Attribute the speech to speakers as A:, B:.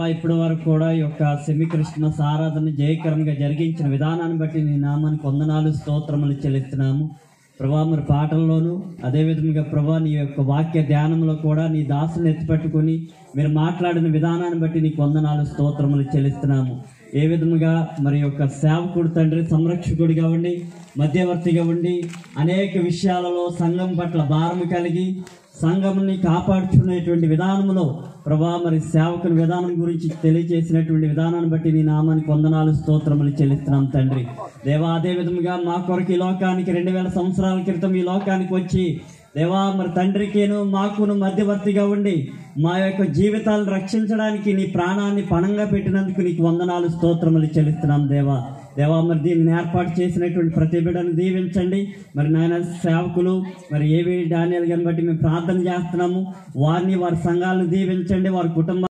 A: ఇప్పటి వరకు కూడా ఈ యొక్క సెమి క్రిస్మస్ ఆరాధన జయకరంగా జరిగించిన విధానాన్ని బట్టి నీ నామానికి వందనాలు స్తోత్రములు చెల్లిస్తున్నాము ప్రభా మరి పాటల్లోనూ అదేవిధంగా ప్రభా నీ యొక్క వాక్య ధ్యానంలో కూడా నీ దాసుని ఎత్తిపెట్టుకుని మీరు మాట్లాడిన విధానాన్ని బట్టి నీకు వందనాలు స్తోత్రములు చెల్లిస్తున్నాము ఏ విధముగా మరి యొక్క సేవకుడు తండ్రి సంరక్షకుడిగా ఉండి మధ్యవర్తిగా ఉండి అనేక విషయాలలో సంఘం పట్ల భారం కలిగి సంఘంని కాపాడుచునేటువంటి విధానంలో ప్రభా మరి సేవకుని విధానం గురించి తెలియజేసినటువంటి విధానాన్ని బట్టి నీ నామానికి వందనాలు స్తోత్రములు చెల్లిస్తున్నాం తండ్రి దేవా అదే విధముగా మా కొరకు ఈ లోకానికి రెండు వేల సంవత్సరాల క్రితం ఈ లోకానికి వచ్చి దేవా మరి తండ్రికేను మాకును మధ్యవర్తిగా ఉండి మా యొక్క జీవితాలను రక్షించడానికి నీ ప్రాణాన్ని పణంగా పెట్టినందుకు నీకు వందనాలు స్తోత్రములు చెల్లిస్తున్నాం దేవా దేవా మరి దీన్ని ఏర్పాటు చేసినటువంటి ప్రతి బిడ్డను దీవించండి మరి నాయన సేవకులు మరి ఏవి డానియల్ గారిని బట్టి మేము ప్రార్థన చేస్తున్నాము వారిని వారి సంఘాలను దీవించండి వారి కుటుంబ